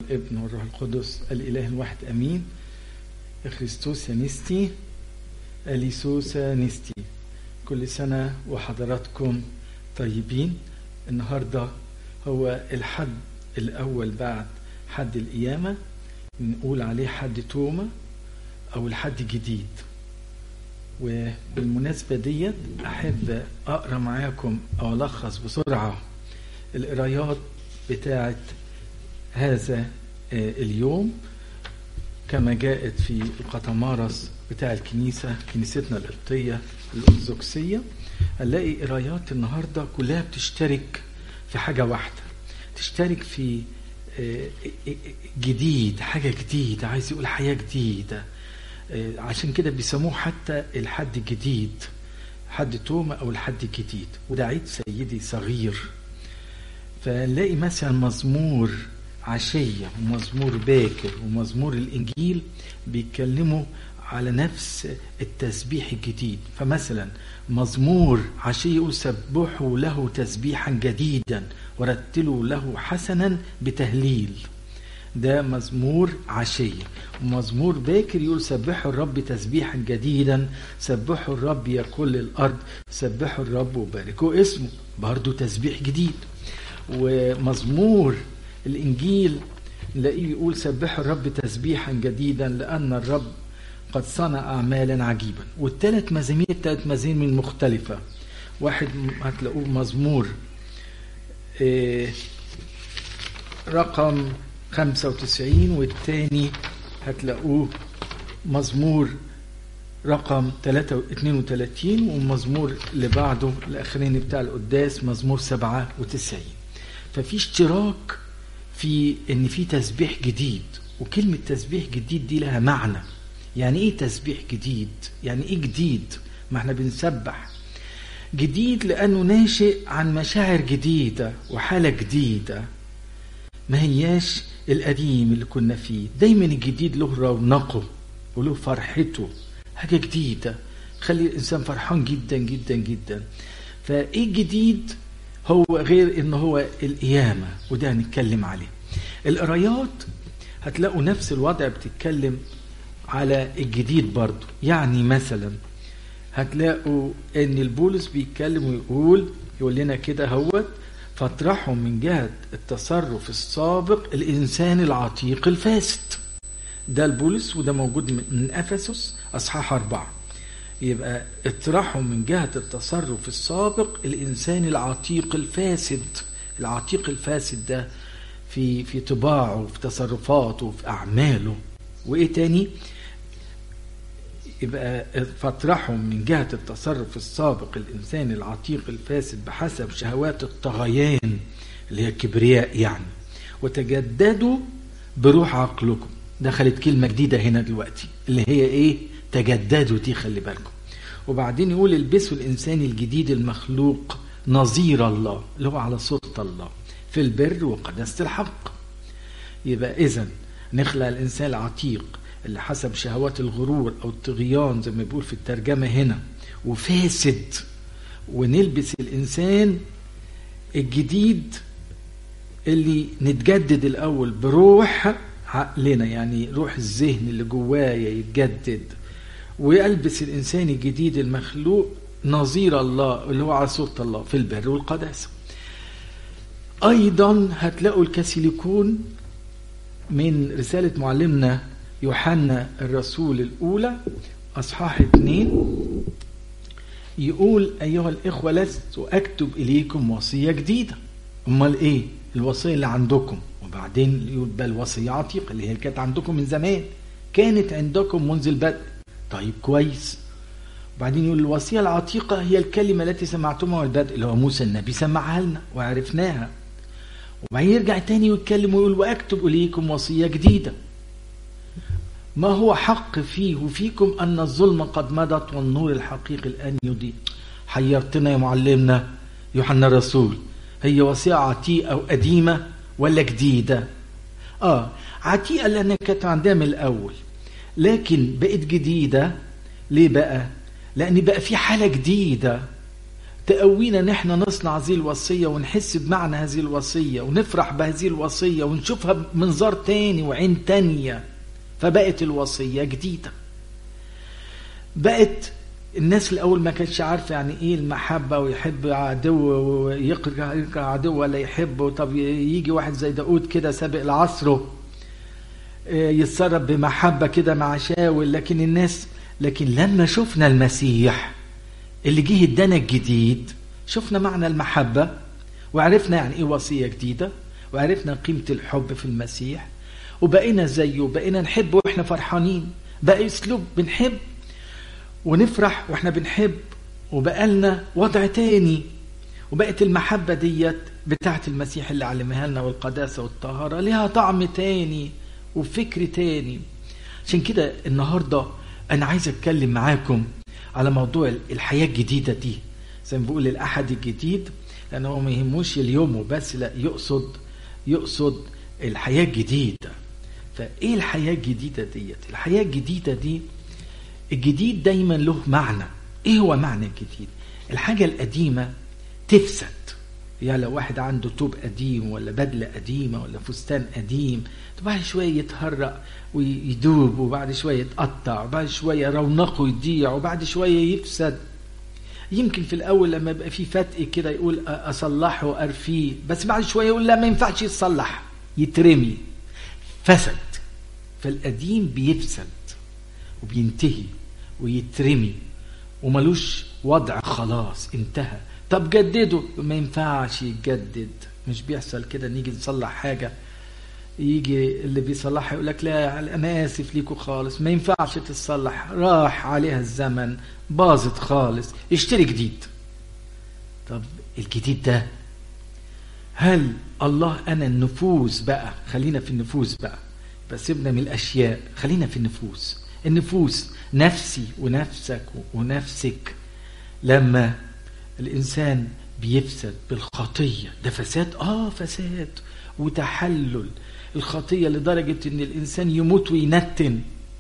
ابن والروح القدس الإله الواحد أمين خريستوس يانستي أليسوس نستي كل سنة وحضراتكم طيبين النهاردة هو الحد الأول بعد حد القيامة نقول عليه حد توما أو الحد جديد وبالمناسبة ديت أحب أقرأ معاكم أو ألخص بسرعة القرايات بتاعت هذا اليوم كما جاءت في القطمارس بتاع الكنيسة كنيستنا القبطية الأرثوذكسية هنلاقي قرايات النهاردة كلها بتشترك في حاجة واحدة تشترك في جديد حاجة جديدة عايز يقول حياة جديدة عشان كده بيسموه حتى الحد الجديد حد توما أو الحد الجديد وده عيد سيدي صغير فنلاقي مثلا مزمور عشية ومزمور باكر ومزمور الإنجيل بيتكلموا على نفس التسبيح الجديد فمثلا مزمور عشية يقول سبحوا له تسبيحا جديدا ورتلوا له حسنا بتهليل ده مزمور عشية ومزمور باكر يقول سبحوا الرب تسبيحا جديدا سبحوا الرب يا كل الأرض سبحوا الرب وباركوا اسمه برضو تسبيح جديد ومزمور الإنجيل نلاقيه يقول سبحوا الرب تسبيحا جديدا لأن الرب قد صنع أعمالا عجيبا والثلاث مزامير ثلاث مزامير مختلفة واحد هتلاقوه مزمور رقم 95 والثاني هتلاقوه مزمور رقم 32 والمزمور اللي بعده الاخراني بتاع القداس مزمور 97 ففي اشتراك في ان في تسبيح جديد وكلمه تسبيح جديد دي لها معنى يعني ايه تسبيح جديد يعني ايه جديد ما احنا بنسبح جديد لانه ناشئ عن مشاعر جديده وحاله جديده ما هياش القديم اللي كنا فيه دايما الجديد له رونقه وله فرحته حاجه جديده خلي الانسان فرحان جدا جدا جدا فايه الجديد هو غير ان هو القيامه وده هنتكلم عليه القرايات هتلاقوا نفس الوضع بتتكلم على الجديد برضو يعني مثلا هتلاقوا ان البولس بيتكلم ويقول يقول لنا كده هوت فاطرحوا من جهة التصرف السابق الإنسان العتيق الفاسد ده البولس وده موجود من أفسس أصحاح أربعة يبقى اطرحوا من جهة التصرف السابق الإنسان العتيق الفاسد العتيق الفاسد ده في في طباعه في تصرفاته في أعماله وإيه تاني يبقى فاطرحوا من جهة التصرف السابق الإنسان العتيق الفاسد بحسب شهوات الطغيان اللي هي الكبرياء يعني وتجددوا بروح عقلكم دخلت كلمة جديدة هنا دلوقتي اللي هي إيه تجددوا دي خلي بالكم وبعدين يقول البسوا الإنسان الجديد المخلوق نظير الله اللي هو على صورة الله في البر وقداسة الحق يبقى إذا نخلق الإنسان العتيق اللي حسب شهوات الغرور او الطغيان زي ما بيقول في الترجمه هنا وفاسد ونلبس الانسان الجديد اللي نتجدد الاول بروح عقلنا يعني روح الذهن اللي جوايا يتجدد ويلبس الانسان الجديد المخلوق نظير الله اللي هو على صوره الله في البر والقداسه ايضا هتلاقوا الكاثوليكون من رساله معلمنا يوحنا الرسول الأولى أصحاح اثنين يقول أيها الإخوة لست أكتب إليكم وصية جديدة أمال إيه الوصية اللي عندكم وبعدين يقول بل وصية عتيقة اللي هي كانت عندكم من زمان كانت عندكم منذ البدء طيب كويس وبعدين يقول الوصية العتيقة هي الكلمة التي سمعتمها البدء اللي هو موسى النبي سمعها لنا وعرفناها وبعدين يرجع تاني ويتكلم ويقول وأكتب إليكم وصية جديدة ما هو حق فيه وفيكم أن الظلم قد مضت والنور الحقيقي الآن يضيء حيرتنا يا معلمنا يوحنا الرسول هي وصية عتيقة أو قديمة ولا جديدة آه عتيقة لأنها كانت عندها من الأول لكن بقت جديدة ليه بقى لأن بقى في حالة جديدة تقوينا ان احنا نصنع هذه الوصية ونحس بمعنى هذه الوصية ونفرح بهذه الوصية ونشوفها بمنظار تاني وعين تانية فبقت الوصية جديدة بقت الناس الاول ما كانتش عارفه يعني ايه المحبه ويحب عدو ويكره يكره عدو ولا يحبه طب يجي واحد زي داود كده سابق لعصره يتصرف بمحبه كده مع شاول لكن الناس لكن لما شفنا المسيح اللي جه ادانا الجديد شفنا معنى المحبه وعرفنا يعني ايه وصيه جديده وعرفنا قيمه الحب في المسيح وبقينا زيه وبقينا نحب واحنا فرحانين بقى اسلوب بنحب ونفرح واحنا بنحب وبقالنا وضع تاني وبقت المحبة ديت بتاعت المسيح اللي علمها لنا والقداسة والطهارة لها طعم تاني وفكر تاني عشان كده النهاردة أنا عايز أتكلم معاكم على موضوع الحياة الجديدة دي زي ما بقول الأحد الجديد لأنه هو ما يهموش اليوم وبس لا يقصد يقصد الحياة الجديدة فإيه الحياة الجديدة ديت الحياة الجديدة دي الجديد دايما له معنى ايه هو معنى الجديد الحاجة القديمة تفسد يعني لو واحد عنده توب قديم ولا بدلة قديمة ولا فستان قديم بعد شوية يتهرق ويدوب وبعد شوية يتقطع وبعد شوية رونقه يضيع وبعد شوية يفسد يمكن في الأول لما يبقى في فتق كده يقول أصلحه وأرفيه بس بعد شوية يقول لا ما ينفعش يتصلح يترمي فسد فالقديم بيفسد وبينتهي ويترمي وملوش وضع خلاص انتهى طب جدده ما ينفعش يتجدد مش بيحصل كده نيجي نصلح حاجة يجي اللي بيصلحها يقول لك لا انا اسف ليكوا خالص ما ينفعش تتصلح راح عليها الزمن باظت خالص اشتري جديد طب الجديد ده هل الله انا النفوس بقى خلينا في النفوس بقى بس سيبنا من الاشياء خلينا في النفوس النفوس نفسي ونفسك ونفسك لما الإنسان بيفسد بالخطية ده فساد آه فساد وتحلل الخطية لدرجة إن الإنسان يموت وينتن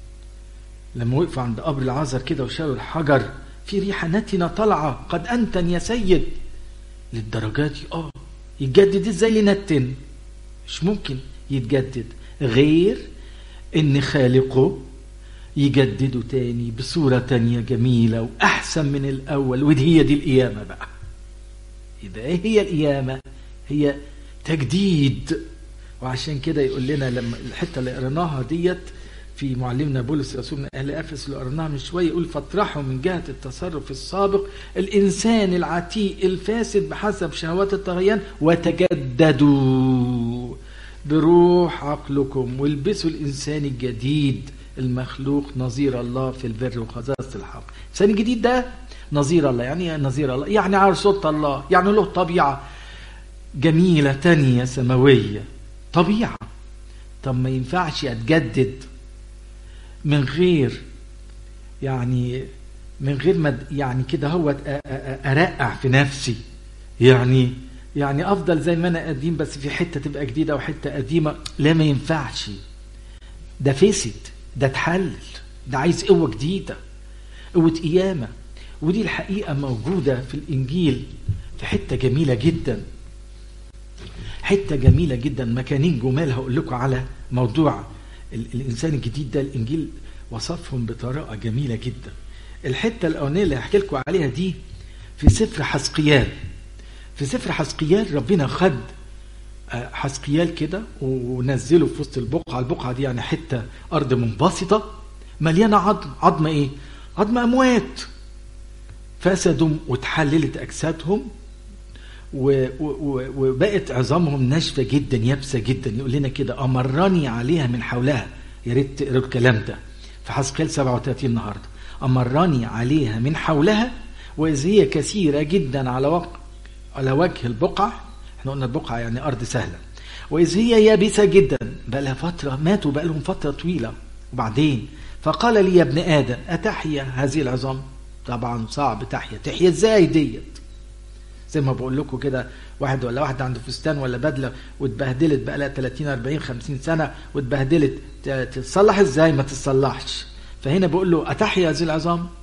لما وقفوا عند قبر العذر كده وشالوا الحجر في ريحة نتنة طالعة قد أنتن يا سيد للدرجات دي آه يتجدد إزاي ينتن مش ممكن يتجدد غير إن خالقه يجددوا تاني بصورة تانية جميلة وأحسن من الأول ودي هي دي القيامة بقى يبقى إيه هي القيامة هي تجديد وعشان كده يقول لنا لما الحتة اللي قريناها ديت في معلمنا بولس رسول من أهل أفس اللي قريناها من شوية يقول فاطرحوا من جهة التصرف السابق الإنسان العتيق الفاسد بحسب شهوات الطغيان وتجددوا بروح عقلكم والبسوا الإنسان الجديد المخلوق نظير الله في البر وخزاسة الحق الإنسان الجديد ده نظير الله يعني ايه نظير الله يعني على صوت الله يعني له طبيعة جميلة تانية سماوية طبيعة طب ما ينفعش أتجدد من غير يعني من غير ما يعني كده هو أرقع في نفسي يعني يعني أفضل زي ما أنا قديم بس في حتة تبقى جديدة وحتة قديمة لا ما ينفعش ده فسد ده اتحلل ده عايز قوة جديدة قوة قيامة ودي الحقيقة موجودة في الإنجيل في حتة جميلة جدا حتة جميلة جدا مكانين جمال هقول لكم على موضوع الإنسان الجديد ده الإنجيل وصفهم بطريقة جميلة جدا الحتة الأولانية اللي هحكي لكم عليها دي في سفر حسقيال في سفر حسقيال ربنا خد حسقيال كده ونزله في وسط البقعة البقعة دي يعني حتة أرض منبسطة مليانة عظم عظم إيه؟ عظم أموات فسدوا وتحللت أجسادهم وبقت عظامهم ناشفة جدا يابسة جدا يقول لنا كده أمرني عليها من حولها يا ريت تقروا الكلام ده في حسقيال 37 النهارده أمرني عليها من حولها وإذ هي كثيرة جدا على وقت على وجه البقعة احنا قلنا البقعة يعني أرض سهلة وإذ هي يابسة جدا بقى لها فترة ماتوا بقى لهم فترة طويلة وبعدين فقال لي يا ابن آدم أتحيا هذه العظام طبعا صعب تحيا تحيا ازاي ديت زي ما بقول لكم كده واحد ولا واحد عنده فستان ولا بدله واتبهدلت بقى لها 30 40 50 سنه واتبهدلت تتصلح ازاي ما تتصلحش فهنا بقول له اتحيا هذه العظام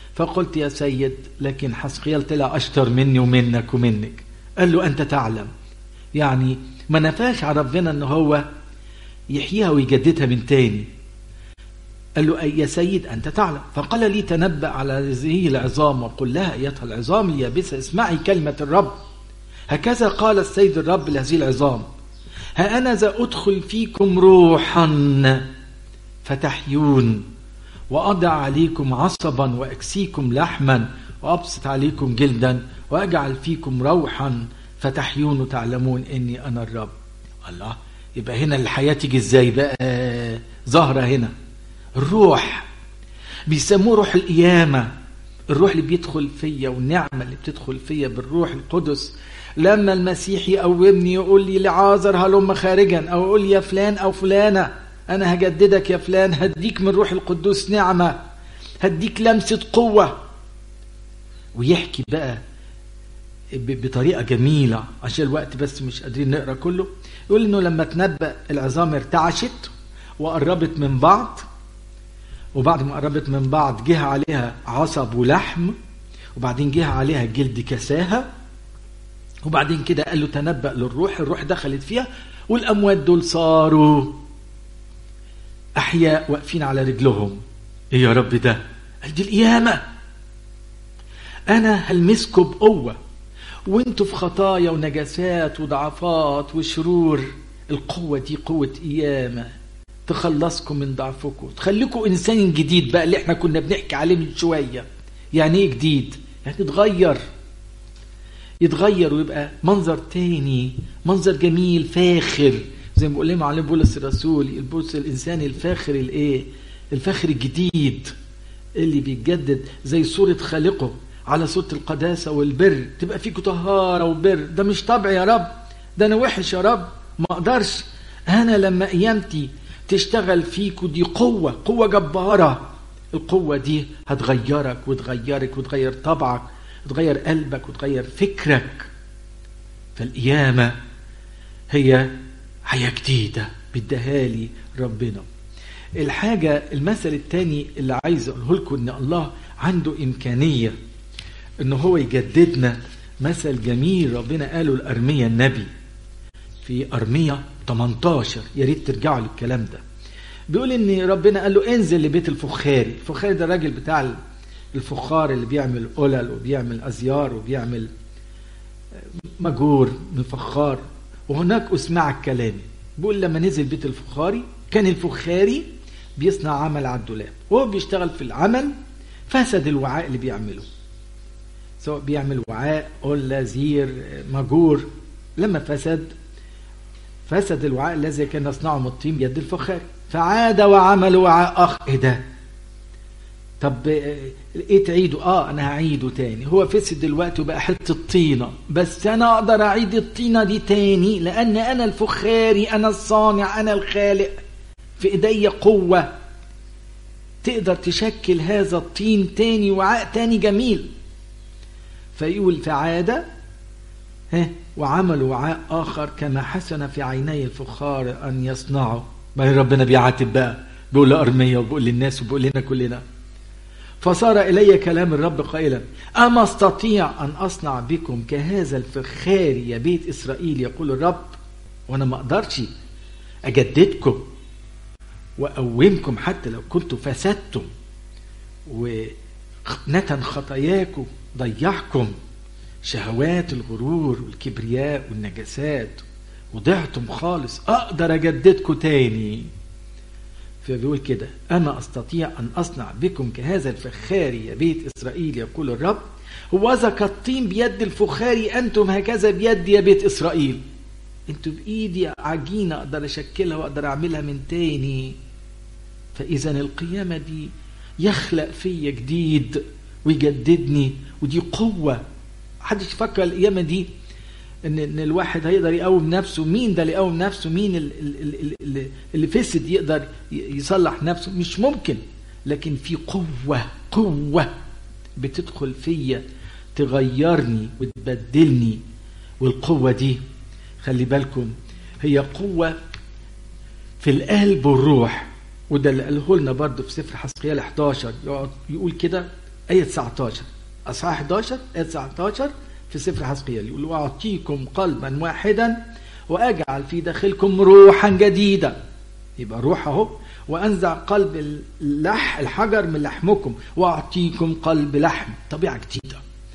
فقلت يا سيد لكن حسقيال طلع أشطر مني ومنك ومنك قال له أنت تعلم يعني ما نفاش على ربنا أنه هو يحييها ويجددها من تاني قال له أي يا سيد أنت تعلم فقال لي تنبأ على هذه العظام وقل لها أيتها العظام اليابسة اسمعي كلمة الرب هكذا قال السيد الرب لهذه العظام ها أنا ذا أدخل فيكم روحا فتحيون وأضع عليكم عصبا وأكسيكم لحما وأبسط عليكم جلدا وأجعل فيكم روحا فتحيون وتعلمون إني أنا الرب الله يبقى هنا الحياة تيجي إزاي بقى ظاهرة هنا الروح بيسموه روح القيامة الروح اللي بيدخل فيا والنعمة اللي بتدخل فيا بالروح القدس لما المسيح يقومني يقول لي لعازر هلم خارجا او يقول لي يا فلان او فلانة انا هجددك يا فلان هديك من روح القدوس نعمة هديك لمسة قوة ويحكي بقى بطريقة جميلة عشان الوقت بس مش قادرين نقرأ كله يقول انه لما تنبأ العظام ارتعشت وقربت من بعض وبعد ما قربت من بعض جه عليها عصب ولحم وبعدين جه عليها جلد كساها وبعدين كده قال له تنبأ للروح الروح دخلت فيها والأموات دول صاروا أحياء واقفين على رجلهم إيه يا رب ده قال دي القيامة أنا هلمسكم بقوة وانتوا في خطايا ونجاسات وضعفات وشرور القوة دي قوة قيامة تخلصكم من ضعفكم تخليكم إنسان جديد بقى اللي احنا كنا بنحكي عليه من شوية يعني ايه جديد يعني يتغير يتغير ويبقى منظر تاني منظر جميل فاخر زي ما بيقول لنا معلم بولس الرسول البولس الانسان الفاخر الايه الفاخر الجديد اللي بيتجدد زي صورة خالقه على صورة القداسة والبر تبقى فيكم طهارة وبر ده مش طبع يا رب ده انا وحش يا رب ما اقدرش انا لما قيامتي تشتغل فيكوا دي قوة قوة جبارة القوة دي هتغيرك وتغيرك وتغير طبعك وتغير قلبك وتغير فكرك فالقيامة هي حياة جديدة بدها لي ربنا الحاجة المثل الثاني اللي عايز اقوله لكم ان الله عنده امكانية ان هو يجددنا مثل جميل ربنا قاله لأرميا النبي في أرميا 18 يا ريت ترجعوا للكلام ده بيقول ان ربنا قال له انزل لبيت الفخاري الفخاري ده الراجل بتاع الفخار اللي بيعمل قلل وبيعمل ازيار وبيعمل مجور من الفخار وهناك اسمعك كلامي بيقول لما نزل بيت الفخاري كان الفخاري بيصنع عمل على الدولاب وهو بيشتغل في العمل فسد الوعاء اللي بيعمله سواء بيعمل وعاء قلة زير مجور لما فسد فسد الوعاء الذي كان يصنعه من الطين بيد الفخاري فعاد وعمل وعاء اخ ايه ده طب ايه تعيده اه انا هعيده تاني هو فسد دلوقتي وبقى حته طينه بس انا اقدر اعيد الطينه دي تاني لان انا الفخاري انا الصانع انا الخالق في ايدي قوه تقدر تشكل هذا الطين تاني وعاء تاني جميل فيقول فعاد ها وعملوا وعاء اخر كما حسن في عيني الفخار ان يصنعوا ما ربنا بيعاتب بقى بيقول لأرمية وبيقول للناس وبيقول لنا كلنا فصار إلي كلام الرب قائلا أما استطيع أن أصنع بكم كهذا الفخار يا بيت إسرائيل يقول الرب وأنا ما أقدرش أجددكم وأقومكم حتى لو كنتم فسدتم ونتن خطاياكم ضيعكم شهوات الغرور والكبرياء والنجاسات وضعتم خالص اقدر اجددكم تاني فبيقول كده اما استطيع ان اصنع بكم كهذا الفخاري يا بيت اسرائيل يقول الرب هوذا كالطين بيد الفخاري انتم هكذا بيد يا بيت اسرائيل انتوا بايدي عجينه اقدر اشكلها واقدر اعملها من تاني فاذا القيامه دي يخلق فيا جديد ويجددني ودي قوه محدش يفكر القيامه دي ان ان الواحد هيقدر يقوم نفسه مين ده اللي يقوم نفسه مين اللي, اللي فسد يقدر يصلح نفسه مش ممكن لكن في قوة قوة بتدخل فيا تغيرني وتبدلني والقوة دي خلي بالكم هي قوة في القلب والروح وده اللي قاله لنا برضه في سفر حسقيال 11 يقعد يقول كده آية 19 أصحاح 11 آية 19 في سفر حزقيال يقول وأعطيكم قلبا واحدا وأجعل في داخلكم روحا جديدة يبقى روح أهو وأنزع قلب اللح الحجر من لحمكم وأعطيكم قلب لحم طبيعة جديدة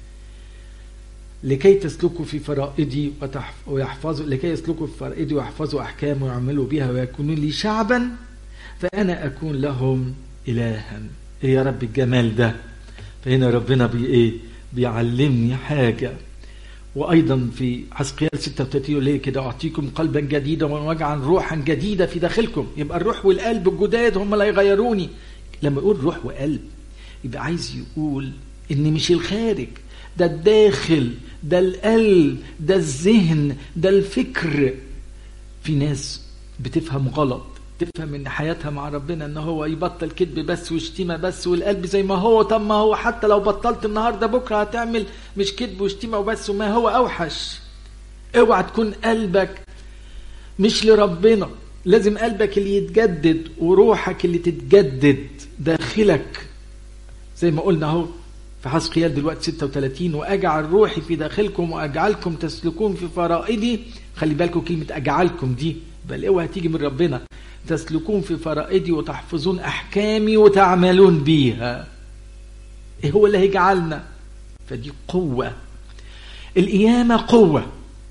لكي تسلكوا في فرائدي ويحفظوا لكي يسلكوا في فرائدي ويحفظوا أحكامي ويعملوا بها ويكونوا لي شعبا فأنا أكون لهم إلها إيه يا رب الجمال ده فهنا ربنا بي إيه بيعلمني حاجة وأيضا في حسقيال 36 يقول ليه كده أعطيكم قلبا جديدا واجعل روحا جديدة في داخلكم يبقى الروح والقلب الجداد هم اللي هيغيروني لما يقول روح وقلب يبقى عايز يقول إن مش الخارج ده الداخل ده القلب ده الذهن ده الفكر في ناس بتفهم غلط تفهم ان حياتها مع ربنا ان هو يبطل كذب بس وشتيمه بس والقلب زي ما هو طب ما هو حتى لو بطلت النهارده بكره هتعمل مش كذب وشتيمه وبس وما هو اوحش اوعى تكون قلبك مش لربنا لازم قلبك اللي يتجدد وروحك اللي تتجدد داخلك زي ما قلنا اهو في حسقيال دلوقتي 36 واجعل روحي في داخلكم واجعلكم تسلكون في فرائدي خلي بالكم كلمه اجعلكم دي بل اوعى تيجي من ربنا تسلكون في فرائدي وتحفظون احكامي وتعملون بيها ايه هو اللي هيجعلنا فدي قوه القيامه قوه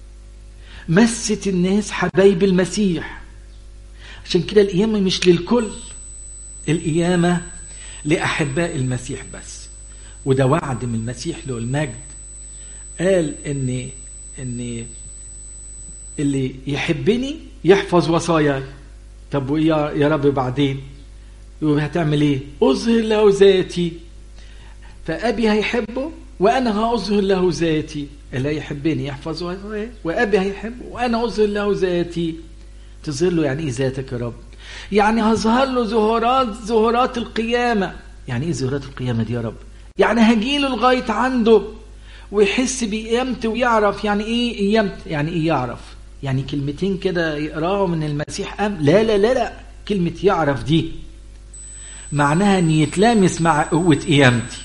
مست الناس حبايب المسيح عشان كده القيامه مش للكل القيامه لاحباء المسيح بس وده وعد من المسيح له المجد قال ان ان اللي يحبني يحفظ وصاياي طب وايه يا رب بعدين هتعمل ايه اظهر له ذاتي فابي هيحبه وانا هاظهر له ذاتي اللي يحبني يحفظ وصاياي وابي هيحبه وانا اظهر له ذاتي تظهر له يعني ايه ذاتك يا رب يعني هظهر له ظهورات ظهورات القيامه يعني ايه ظهورات القيامه دي يا رب يعني هجيله لغايه عنده ويحس بقيامته ويعرف يعني ايه قيامت يعني ايه يعرف يعني كلمتين كده يقراهم من المسيح أم لا لا لا لا كلمة يعرف دي معناها ان يتلامس مع قوة قيامتي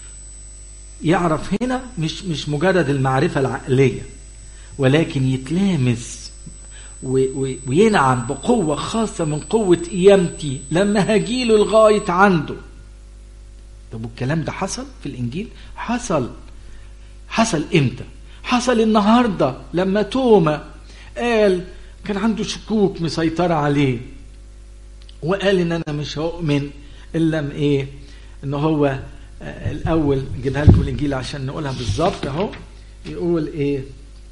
يعرف هنا مش مش مجرد المعرفة العقلية ولكن يتلامس وينعم بقوة خاصة من قوة قيامتي لما هجيله لغاية عنده طب والكلام ده حصل في الإنجيل حصل حصل إمتى حصل النهاردة لما توما قال كان عنده شكوك مسيطرة عليه وقال ان انا مش هؤمن الا ايه ان هو آه الاول نجيبها لكم الانجيل عشان نقولها بالظبط اهو يقول ايه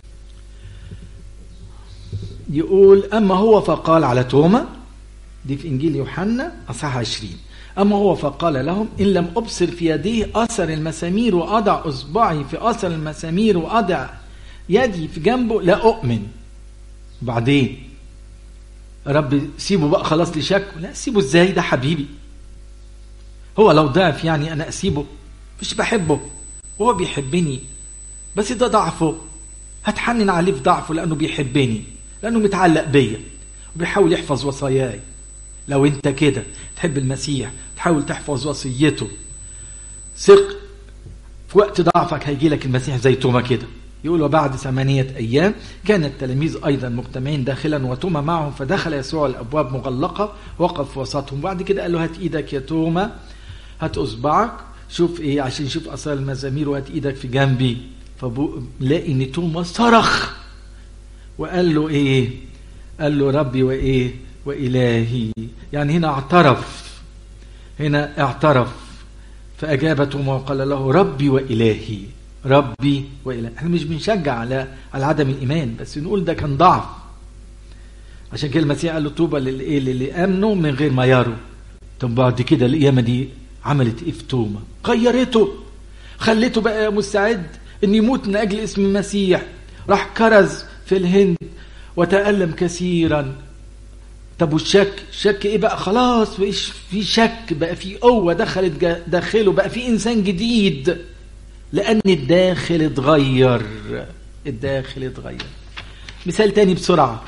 يقول اما هو فقال على توما دي في انجيل يوحنا اصحاح 20 اما هو فقال لهم ان لم ابصر في يديه اثر المسامير واضع اصبعي في اثر المسامير واضع يدي في جنبه لا اؤمن بعدين رب سيبه بقى خلاص لشك لا سيبه ازاي ده حبيبي هو لو ضعف يعني انا اسيبه مش بحبه هو بيحبني بس ده ضعفه هتحنن عليه في ضعفه لانه بيحبني لانه متعلق بيا وبيحاول يحفظ وصاياي لو انت كده تحب المسيح تحاول تحفظ وصيته ثق في وقت ضعفك هيجي لك المسيح زي توما كده يقول وبعد ثمانية أيام كان التلاميذ أيضا مجتمعين داخلا وتوما معهم فدخل يسوع الأبواب مغلقة وقف في وسطهم بعد كده قال له هات إيدك يا توما هات إصبعك شوف إيه عشان شوف أثار المزامير وهات إيدك في جنبي فلاقي إن توما صرخ وقال له إيه قال له ربي وإيه وإلهي يعني هنا اعترف هنا اعترف فأجاب توما وقال له ربي وإلهي ربي وإله احنا مش بنشجع على على عدم الإيمان بس نقول ده كان ضعف عشان كده المسيح قال له طوبى للإيه للي آمنوا من غير ما يروا طب بعد كده القيامة دي عملت إيه في توما غيرته خليته بقى مستعد إن يموت من أجل اسم المسيح راح كرز في الهند وتألم كثيرا طب والشك شك ايه بقى خلاص مش في شك بقى في قوة دخلت داخله بقى في إنسان جديد لأن الداخل اتغير الداخل اتغير مثال تاني بسرعة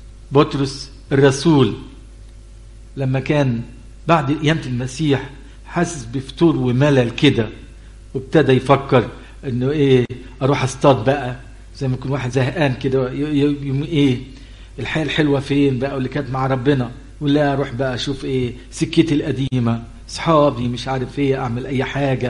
بطرس الرسول لما كان بعد قيامة المسيح حاسس بفتور وملل كده وابتدى يفكر انه ايه اروح اصطاد بقى زي ما يكون واحد زهقان كده يوم ايه الحياه الحلوه فين بقى واللي كانت مع ربنا ولا اروح بقى اشوف ايه سكتي القديمه اصحابي مش عارف ايه اعمل اي حاجه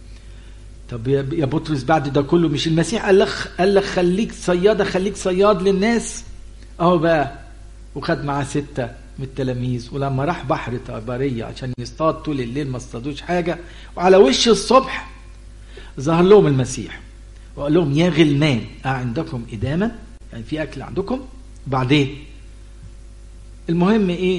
طب يا بطرس بعد ده كله مش المسيح قال لك قال لك خليك صياده خليك صياد للناس اهو بقى وخد معاه سته من التلاميذ ولما راح بحر طبريه عشان يصطاد طول الليل ما اصطادوش حاجه وعلى وش الصبح ظهر لهم المسيح وقال لهم يا غلمان عندكم إداما يعني في أكل عندكم بعدين المهم إيه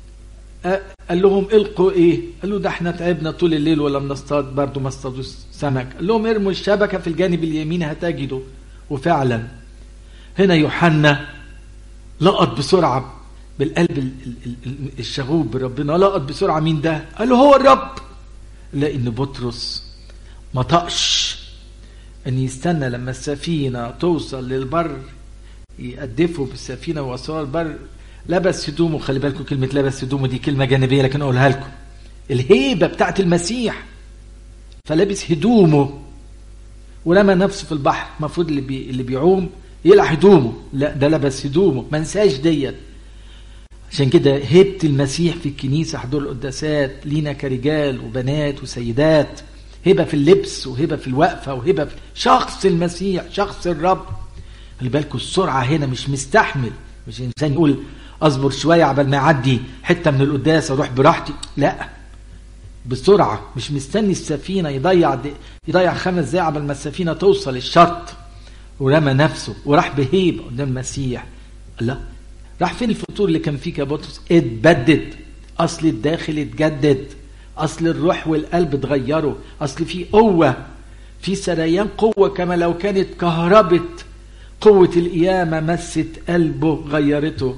قال لهم القوا ايه قالوا ده احنا تعبنا طول الليل ولا بنصطاد برضه ما اصطادوش سمك قال لهم ارموا الشبكه في الجانب اليمين هتجدوا وفعلا هنا يوحنا لقط بسرعه بالقلب الشغوب بربنا لقط بسرعه مين ده قال له هو الرب لان بطرس ما طقش ان يستنى لما السفينه توصل للبر يقدفوا بالسفينه ووصلوا البر لبس هدومه خلي بالكم كلمه لبس هدومه دي كلمه جانبيه لكن اقولها لكم الهيبه بتاعت المسيح فلبس هدومه ورمى نفسه في البحر المفروض اللي بي اللي بيعوم يقلع هدومه لا ده لبس هدومه ما انساش ديت عشان كده هيبه المسيح في الكنيسه حضور القداسات لينا كرجال وبنات وسيدات هبه في اللبس وهبه في الوقفه وهبه في شخص المسيح شخص الرب خلي بالكم السرعه هنا مش مستحمل مش انسان يقول اصبر شويه عبال ما يعدي حته من القداس اروح براحتي لا بسرعه مش مستني السفينه يضيع دي يضيع خمس دقايق عبال ما السفينه توصل الشط ورمى نفسه وراح بهيبه قدام المسيح لا راح فين الفطور اللي كان فيك يا بطرس اتبدد اصل الداخل اتجدد اصل الروح والقلب اتغيروا اصل في قوه في سريان قوه كما لو كانت كهربة قوه القيامه مست قلبه غيرته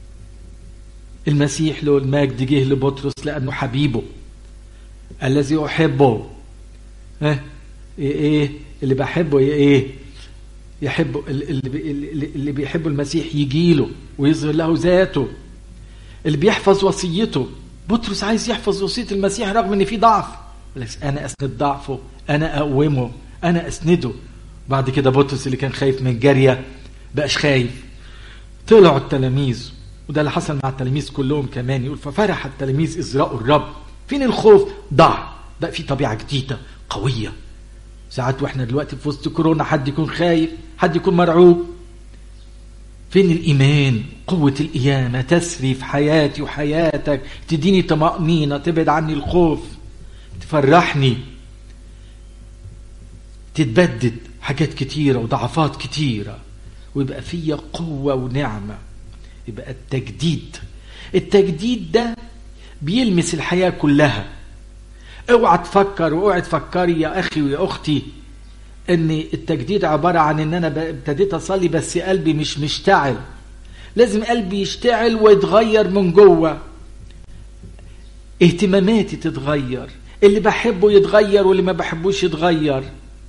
المسيح له المجد جه لبطرس لانه حبيبه الذي احبه اه ايه اللي بحبه ايه يحب اللي, اللي بيحب المسيح يجي له ويظهر له ذاته اللي بيحفظ وصيته بطرس عايز يحفظ وصيه المسيح رغم ان في ضعف بس انا اسند ضعفه انا اقومه انا اسنده بعد كده بطرس اللي كان خايف من الجاريه بقاش خايف طلعوا التلاميذ وده اللي حصل مع التلاميذ كلهم كمان يقول ففرح التلاميذ اذ راوا الرب فين الخوف ضع بقى في طبيعه جديده قويه ساعات واحنا دلوقتي في وسط كورونا حد يكون خايف حد يكون مرعوب فين الإيمان قوة القيامة تسري في حياتي وحياتك تديني طمأنينة تبعد عني الخوف تفرحني تتبدد حاجات كتيرة وضعفات كتيرة ويبقى فيا قوة ونعمة يبقى التجديد التجديد ده بيلمس الحياة كلها اوعى تفكر واوعى تفكري يا اخي ويا اختي ان التجديد عبارة عن ان انا ابتديت اصلي بس قلبي مش مشتعل لازم قلبي يشتعل ويتغير من جوه اهتماماتي تتغير اللي بحبه يتغير واللي ما بحبوش يتغير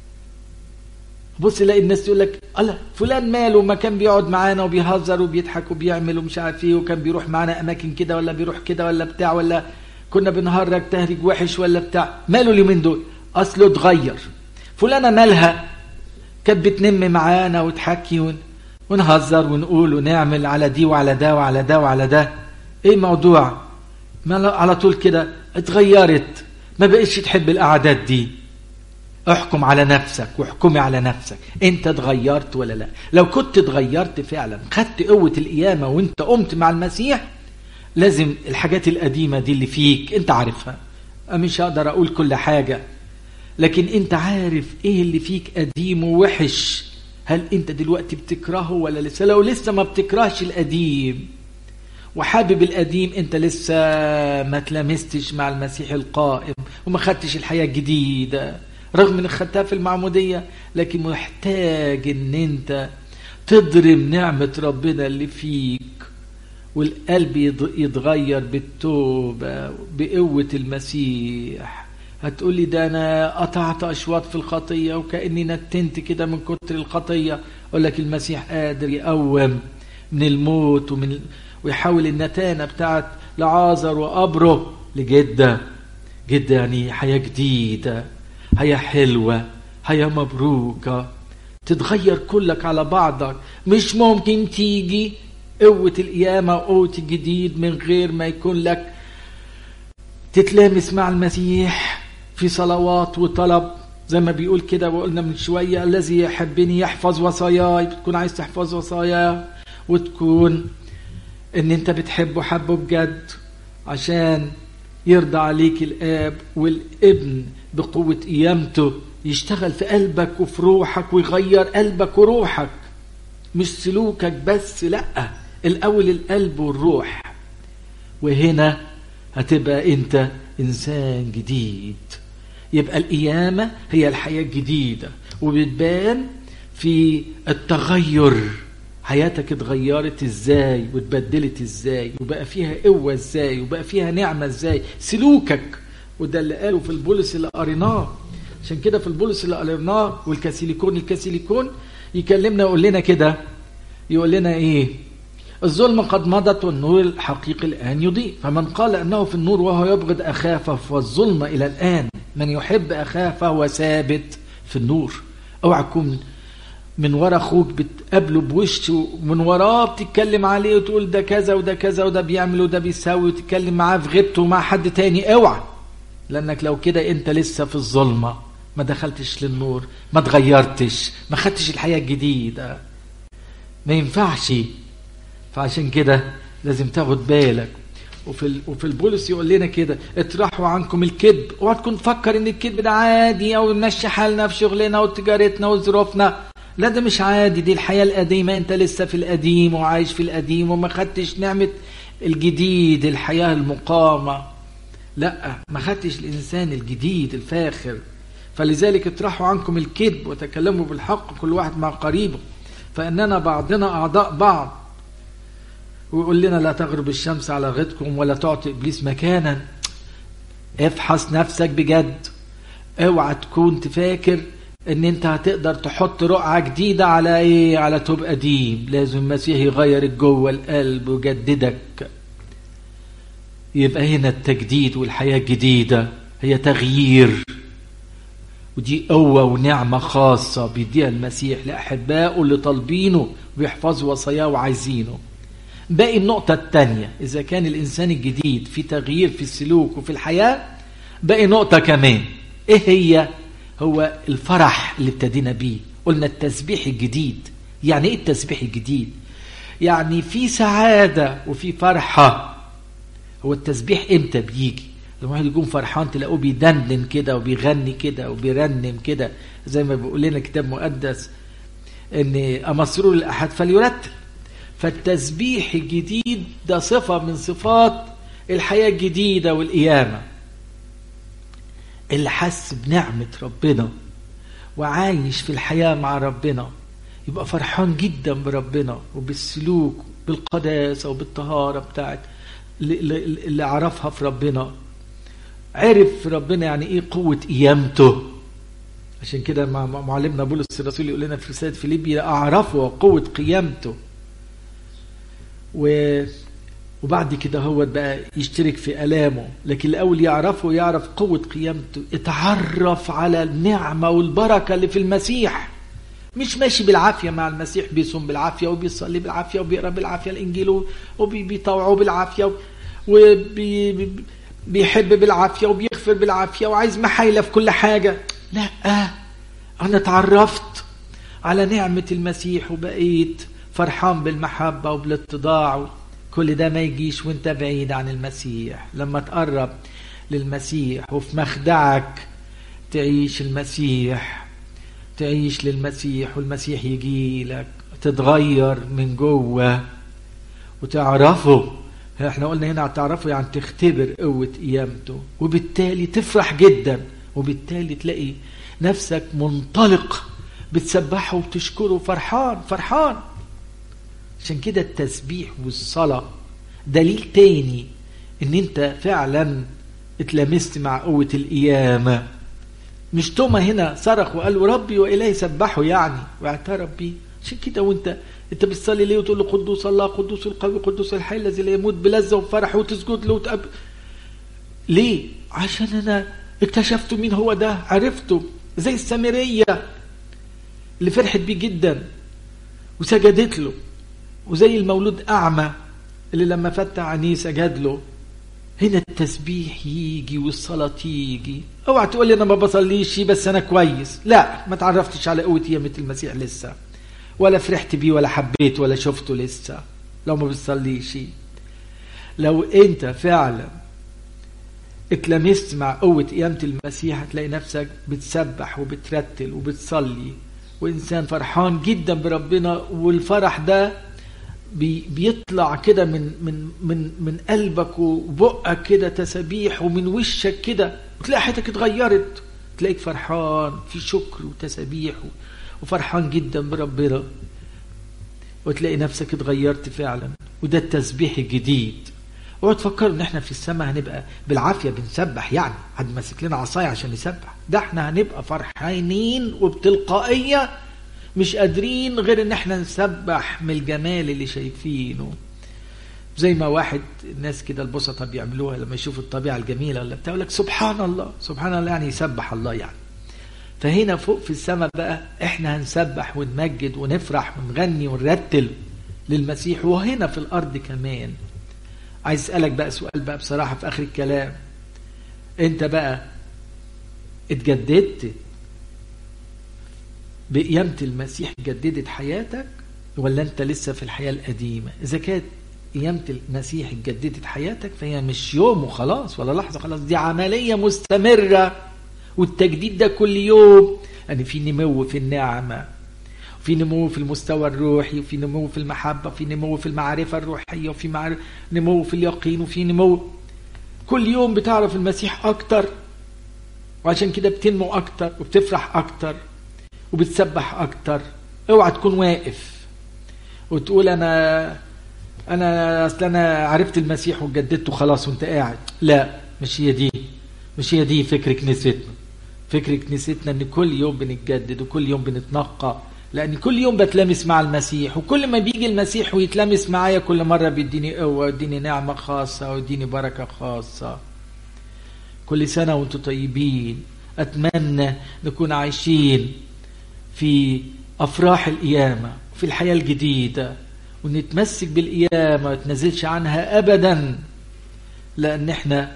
بص الاقي الناس تقول لك الله فلان ماله ما كان بيقعد معانا وبيهزر وبيضحك وبيعمل ومش عارف ايه وكان بيروح معانا اماكن كده ولا بيروح كده ولا بتاع ولا كنا بنهرج تهرج وحش ولا بتاع ماله اليومين دول اصله اتغير فلانه مالها كانت بتنم معانا وتحكي ون... ونهزر ونقول ونعمل على دي وعلى ده وعلى ده وعلى ده ايه الموضوع ما على طول كده اتغيرت ما بقتش تحب القعدات دي احكم على نفسك واحكمي على نفسك انت اتغيرت ولا لا لو كنت اتغيرت فعلا خدت قوة القيامة وانت قمت مع المسيح لازم الحاجات القديمة دي اللي فيك انت عارفها مش هقدر اقول كل حاجة لكن انت عارف ايه اللي فيك قديم ووحش هل انت دلوقتي بتكرهه ولا لسه لو لسه ما بتكرهش القديم وحابب القديم انت لسه ما تلامستش مع المسيح القائم وما خدتش الحياة الجديدة رغم انك خدتها في المعمودية لكن محتاج ان انت تضرم نعمة ربنا اللي فيك والقلب يتغير بالتوبة بقوة المسيح هتقولي ده انا قطعت اشواط في الخطية وكأني نتنت كده من كتر الخطية اقول لك المسيح قادر يقوم من الموت ومن ويحول النتانة بتاعت لعازر وقبره لجدة جدا يعني حياة جديدة حياة حلوة حياة مبروكة تتغير كلك على بعضك مش ممكن تيجي قوة القيامة وقوة الجديد من غير ما يكون لك تتلامس مع المسيح في صلوات وطلب زي ما بيقول كده وقلنا من شوية الذي يحبني يحفظ وصاياي بتكون عايز تحفظ وصاياه وتكون ان انت بتحبه حبه بجد عشان يرضى عليك الاب والابن بقوة قيامته يشتغل في قلبك وفي روحك ويغير قلبك وروحك مش سلوكك بس لا الاول القلب والروح وهنا هتبقى انت انسان جديد يبقى القيامة هي الحياة الجديدة وبتبان في التغير حياتك اتغيرت ازاي واتبدلت ازاي وبقى فيها قوة ازاي وبقى فيها نعمة ازاي سلوكك وده اللي قاله في البولس اللي قريناه عشان كده في البولس اللي قريناه والكاسيليكون الكاسيليكون يكلمنا يقول لنا كده يقول لنا ايه الظلم قد مضت والنور الحقيقي الآن يضيء فمن قال أنه في النور وهو يبغض أخاه فالظلم إلى الآن من يحب أخاه فهو ثابت في النور اوعى تكون من ورا اخوك بتقابله بوشه من وراه بتتكلم عليه وتقول ده كذا وده كذا وده بيعمل وده بيساوي وتتكلم معاه في غيبته ومع حد تاني اوعى لانك لو كده انت لسه في الظلمه ما دخلتش للنور ما تغيرتش ما خدتش الحياه الجديده ما ينفعش فعشان كده لازم تاخد بالك وفي وفي البولس يقول لنا كده اطرحوا عنكم الكذب اوعى تكون تفكر ان الكذب ده عادي او نمشي حالنا في شغلنا وتجارتنا وظروفنا لا ده مش عادي دي الحياه القديمه انت لسه في القديم وعايش في القديم وما خدتش نعمه الجديد الحياه المقامه لا ما خدتش الانسان الجديد الفاخر فلذلك اطرحوا عنكم الكذب وتكلموا بالحق كل واحد مع قريبه فاننا بعضنا اعضاء بعض ويقول لنا لا تغرب الشمس على غدكم ولا تعطي ابليس مكانا افحص نفسك بجد اوعى تكون تفاكر ان انت هتقدر تحط رقعة جديدة على ايه على توب قديم لازم المسيح يغيرك جوه القلب ويجددك يبقى هنا التجديد والحياة الجديدة هي تغيير ودي قوة ونعمة خاصة بيديها المسيح لأحبائه اللي طالبينه وبيحفظوا وصاياه وعايزينه باقي النقطة الثانية إذا كان الإنسان الجديد في تغيير في السلوك وفي الحياة باقي نقطة كمان إيه هي؟ هو الفرح اللي ابتدينا بيه قلنا التسبيح الجديد يعني إيه التسبيح الجديد؟ يعني في سعادة وفي فرحة هو التسبيح إمتى بيجي؟ لما واحد يكون فرحان تلاقوه بيدندن كده وبيغني كده وبيرنم كده زي ما بيقول لنا كتاب مقدس ان امسرور الاحد فليرتل فالتسبيح الجديد ده صفة من صفات الحياة الجديدة والقيامة اللي حس بنعمة ربنا وعايش في الحياة مع ربنا يبقى فرحان جدا بربنا وبالسلوك بالقداسة وبالطهارة بتاعت اللي عرفها في ربنا عرف في ربنا يعني ايه قوة قيامته عشان كده معلمنا بولس الرسول يقول لنا في رسالة فيليبي أعرفه قوة قيامته و وبعد كده هو بقى يشترك في ألامه لكن الأول يعرفه يعرف قوة قيامته اتعرف على النعمة والبركة اللي في المسيح مش ماشي بالعافية مع المسيح بيصوم بالعافية وبيصلي بالعافية وبيقرأ بالعافية الإنجيل وبيطوعه بالعافية وبيحب بالعافية وبيغفر بالعافية وعايز محايلة في كل حاجة لا أنا اتعرفت على نعمة المسيح وبقيت فرحان بالمحبة وبالاتضاع كل ده ما يجيش وانت بعيد عن المسيح لما تقرب للمسيح وفي مخدعك تعيش المسيح تعيش للمسيح والمسيح يجي لك تتغير من جوه وتعرفه احنا قلنا هنا تعرفه يعني تختبر قوة قيامته وبالتالي تفرح جدا وبالتالي تلاقي نفسك منطلق بتسبحه وبتشكره فرحان فرحان عشان كده التسبيح والصلاة دليل تاني ان انت فعلا اتلمست مع قوة القيامة مش توما هنا صرخ وقال له ربي وإلهي سبحه يعني واعترف بيه عشان كده وانت انت بتصلي ليه وتقول له قدوس الله قدوس القوي قدوس الحي الذي لا يموت بلذة وفرح وتسجد له وتقب ليه عشان انا اكتشفت مين هو ده عرفته زي السامرية اللي فرحت بيه جدا وسجدت له وزي المولود أعمى اللي لما فتح عينيه سجد له هنا التسبيح يجي والصلاة تيجي اوعى تقول لي انا ما بصليش بس انا كويس لا ما تعرفتش على قوة يمة المسيح لسه ولا فرحت بيه ولا حبيت ولا شفته لسه لو ما بتصليش لو انت فعلا اتلمست مع قوة قيامة المسيح هتلاقي نفسك بتسبح وبترتل وبتصلي وإنسان فرحان جدا بربنا والفرح ده بي بيطلع كده من من من من قلبك وبقك كده تسابيح ومن وشك كده وتلاقي حياتك اتغيرت تلاقيك فرحان في شكر وتسابيح وفرحان جدا بربنا وتلاقي نفسك اتغيرت فعلا وده التسبيح الجديد اوعوا تفكروا ان احنا في السماء هنبقى بالعافيه بنسبح يعني حد ماسك لنا عصايه عشان نسبح ده احنا هنبقى فرحانين وبتلقائيه مش قادرين غير ان احنا نسبح من الجمال اللي شايفينه زي ما واحد الناس كده البسطة بيعملوها لما يشوفوا الطبيعة الجميلة ولا بتاع لك سبحان الله سبحان الله يعني يسبح الله يعني فهنا فوق في السماء بقى احنا هنسبح ونمجد ونفرح ونغني ونرتل للمسيح وهنا في الارض كمان عايز اسالك بقى سؤال بقى بصراحه في اخر الكلام انت بقى اتجددت بقيامة المسيح جددت حياتك ولا انت لسه في الحياة القديمة اذا كانت قيامة المسيح اتجددت حياتك فهي مش يوم وخلاص ولا لحظة خلاص دي عملية مستمرة والتجديد ده كل يوم يعني في نمو في النعمة في نمو في المستوى الروحي وفي نمو في المحبة وفي نمو في المعرفة الروحية وفي معرفة نمو في اليقين وفي نمو كل يوم بتعرف المسيح أكتر وعشان كده بتنمو أكتر وبتفرح أكتر وبتسبح أكتر اوعى تكون واقف وتقول أنا أنا أصل أنا عرفت المسيح وجددته خلاص وأنت قاعد لا مش هي دي مش هي دي فكر كنيستنا فكر كنيستنا ان كل يوم بنتجدد وكل يوم بنتنقى لان كل يوم بتلامس مع المسيح وكل ما بيجي المسيح ويتلامس معايا كل مره بيديني قوه ويديني نعمه خاصه ويديني بركه خاصه كل سنه وانتم طيبين اتمنى نكون عايشين في افراح القيامه في الحياه الجديده ونتمسك بالقيامه ما نتنزلش عنها ابدا لان احنا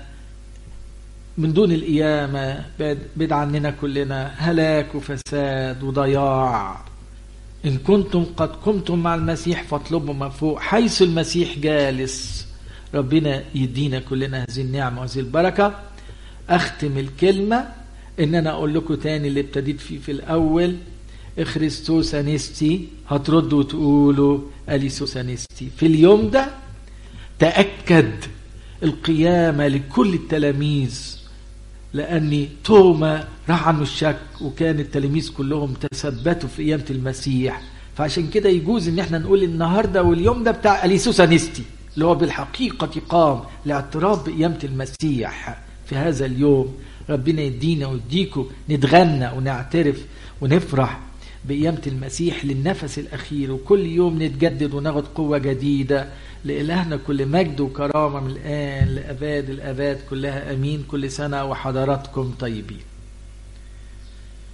من دون القيامة بعد عننا كلنا هلاك وفساد وضياع إن كنتم قد قمتم مع المسيح فاطلبوا ما فوق حيث المسيح جالس ربنا يدينا كلنا هذه النعمة وهذه البركة أختم الكلمة إن أنا أقول لكم تاني اللي ابتديت فيه في الأول إخريستوس أنستي هتردوا وتقولوا أليسوس أنستي في اليوم ده تأكد القيامة لكل التلاميذ لأن توما راح عنه الشك وكان التلاميذ كلهم تثبتوا في قيامة المسيح فعشان كده يجوز ان احنا نقول النهاردة واليوم ده بتاع أليسوس أنستي اللي هو بالحقيقة قام لاعتراف بقيامة المسيح في هذا اليوم ربنا يدينا ويديكم نتغنى ونعترف ونفرح بقيامة المسيح للنفس الأخير وكل يوم نتجدد وناخد قوة جديدة لإلهنا كل مجد وكرامة من الآن لأباد الأباد كلها أمين كل سنة وحضراتكم طيبين